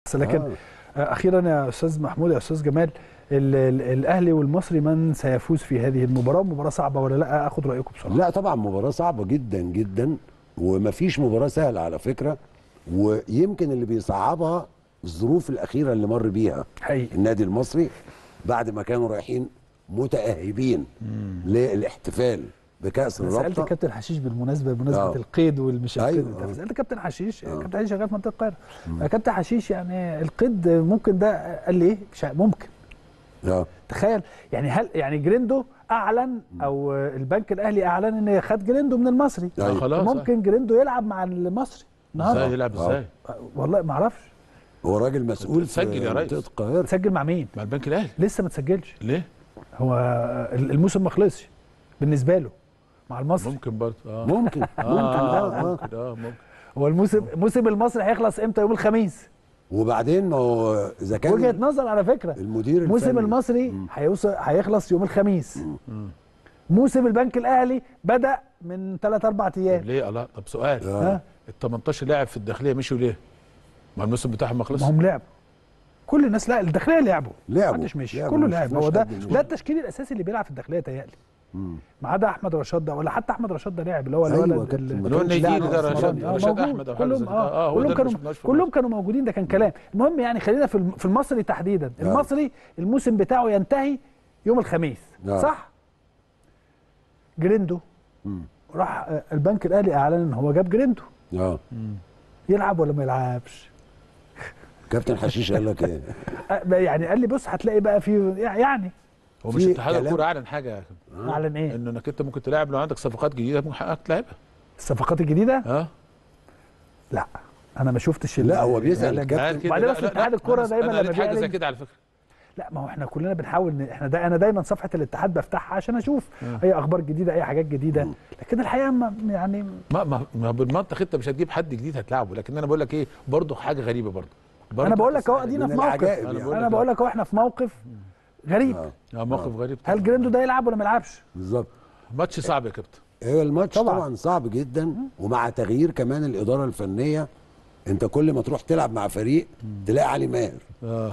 لكن آه. اخيرا يا استاذ محمود يا استاذ جمال ال ال الاهلي والمصري من سيفوز في هذه المباراه مباراه صعبه ولا لا اخد رايكم بسرعه لا طبعا مباراه صعبه جدا جدا ومفيش مباراه سهله على فكره ويمكن اللي بيصعبها الظروف الاخيره اللي مر بيها حقيقي النادي المصري بعد ما كانوا رايحين متاهبين للاحتفال بكاس انا سالت الرابطه كابتن حشيش بالمناسبه بمناسبه آه. القيد والمش أيوة، القيد آه. سالت كابتن حشيش آه. كابتن حشيش شغال في منطقه القاهره كابتن حشيش يعني القيد ممكن ده قال لي ايه مش عارف، ممكن اه تخيل يعني هل يعني جريندو اعلن او البنك الاهلي اعلن ان خد جريندو من المصري أيوة. خلاص ممكن جريندو يلعب مع المصري ازاي النهارده يلعب آه. ازاي والله ما اعرفش هو راجل مسؤول في سجل يا ريس. منطقه القاهره تسجل مع مين مع البنك الاهلي لسه ما تسجلش ليه هو الموسم ما خلصش بالنسبه له مع المصري ممكن برضه اه ممكن ممكن اه آه. ممكن اه ممكن هو الموسم موسم المصري هيخلص امتى يوم الخميس وبعدين ما هو اذا كان وجهه نظر على فكره المدير موسم الفني- المصري هيوصل هيخلص يوم الخميس موسم البنك الاهلي بدا من 3 4 ايام ليه الله طب سؤال آه. ها ال 18 لاعب في الداخليه مشوا ليه؟ ما الموسم بتاعهم ما خلصش ما هم لعبوا كل الناس لا الداخليه لعبوا لعبوا. محدش مشي لعبوا، كله مش- لعب مش هو ده حد مشي. ده التشكيل الاساسي اللي بيلعب في الداخليه تهيألي مم. ما عدا احمد رشاد ده ولا حتى احمد رشاد ده لعب اللي هو أيوة الولد كابتن، ال- ما اللي هو كانش النيجيري لاعب ده أسمراني. رشاد آه، رشاد موجود. احمد او حاجه كلهم زي كده. اه اه هو كلهم ده كانوا اللي ما شفناش في كلهم مصر. كانوا موجودين ده كان كلام المهم يعني خلينا في الم- في المصري تحديدا آه. المصري الموسم بتاعه ينتهي يوم الخميس آه. صح جريندو مم. راح آه، البنك الاهلي اعلن ان هو جاب جريندو اه يلعب ولا ما يلعبش كابتن حشيش قال لك ايه آه، يعني قال لي بص هتلاقي بقى في يعني هو مش في اتحاد كلام- الكوره اعلن حاجه يا أخي. اعلن ايه انه انك انت ممكن تلاعب لو عندك صفقات جديده ممكن حقك تلعبها الصفقات الجديده اه لا انا ما شفتش ال- لا، هو بيسأل الإعلان. الكابتن. قال كده. وبعدين لا، بس لا، اتحاد لا، الكرة أنا- دايما انا لما قريت حاجه زي بيعلن- كده على فكره لا ما هو احنا كلنا بنحاول ن- احنا دا انا دايما صفحه الاتحاد بفتحها عشان اشوف اي اخبار جديده اي حاجات جديده لكن الحقيقه ما يعني ما ما ما بالمنطق انت مش هتجيب حد جديد هتلعبه لكن انا بقول لك ايه برضه حاجه غريبه برضه برضه انا بقول لك اهو هتسأل. ادينا من في موقف العجائب أنا يعني. بقول انا لك بقول لك اهو احنا في موقف غريب آه. اه موقف غريب هل جريندو ده يلعب ولا ما يلعبش بالظبط ماتش صعب يا كابتن هو الماتش طبعاً. طبعا. طبعا صعب جدا ومع تغيير كمان الاداره الفنيه انت كل ما تروح تلعب مع فريق تلاقي علي ماهر اه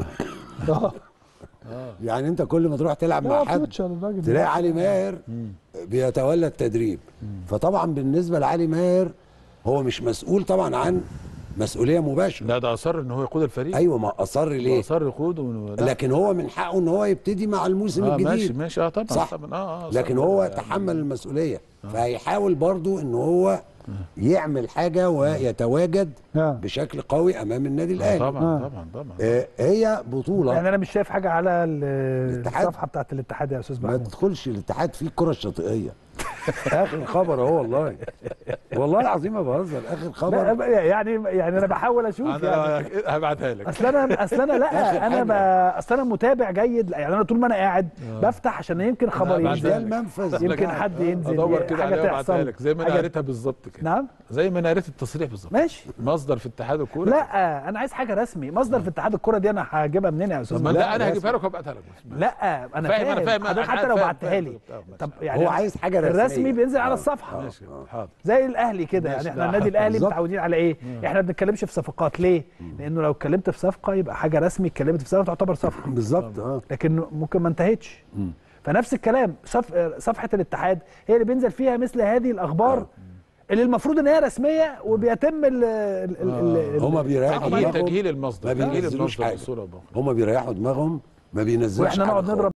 يعني انت كل ما تروح تلعب مع حد تلاقي علي ماهر بيتولى التدريب فطبعا بالنسبه لعلي ماهر هو مش مسؤول طبعا عن مسؤوليه مباشره لا ده اصر ان هو يقود الفريق ايوه ما اصر ليه اصر يقود و... لا. لكن هو من حقه ان هو يبتدي مع الموسم اه الجديد ماشي ماشي اه طبعا صح. طبعا اه اه لكن صح. هو يعني تحمل المسؤوليه فهيحاول برضو ان هو يعمل حاجه ويتواجد آه. بشكل قوي امام النادي آه الاهلي طبعا آه. طبعا طبعا آه، هي بطوله يعني انا مش شايف حاجه على ال- الاتحاد؟ الصفحه بتاعت الاتحاد يا استاذ ما محمود تدخلش الاتحاد فيه الكره الشاطئيه اخر خبر اهو والله والله العظيم ما بهزر اخر خبر لا يعني يعني انا بحاول اشوف انا يعني هبعتها لك اصل انا اصل انا لا انا ب... اصل انا متابع جيد يعني انا طول ما انا قاعد بفتح عشان يمكن خبر بعد مش ينزل ده ذلك. المنفذ يمكن بتاعك. حد ينزل ادور كده حاجه عليها وابعتها تحصل لك زي ما انا حاجة- قريتها بالظبط كده نعم زي ما انا قريت التصريح بالظبط ماشي مصدر في اتحاد الكوره لا انا عايز حاجه رسمي مصدر في اتحاد الكره دي انا هجيبها منين يا استاذ طب ما محمود؟ لا انا لا، هجيبها لك وابعتها لك بس. لا انا فاهم، أنا فاهم فاهم، حضرتك أنا حتى لو فاهم، بعتها فاهم، لي فاهم، ماشي. طب يعني هو عايز حاجه رسميه الرسمي بينزل على آه. الصفحه ماشي حاضر زي الاهلي كده ماشي، يعني لا، احنا النادي الاهلي بالظبط. متعودين على ايه احنا ما بنتكلمش في صفقات ليه لانه لو اتكلمت في صفقه يبقى حاجه رسمي اتكلمت في صفقه تعتبر صفقه بالظبط اه لكن ممكن ما انتهتش فنفس الكلام صف... صفحه الاتحاد هي اللي بينزل فيها مثل هذه الاخبار اللي المفروض ان هي رسميه وبيتم ال ال ال ال هما بيريحوا تجهيل دماغهم تجهيل المصدر ما تجهيل بينزلوش المصدر حاجة. بالصوره والبنقل. هما بيريحوا دماغهم ما بينزلوش واحنا حاجة نقعد خالص. نضرب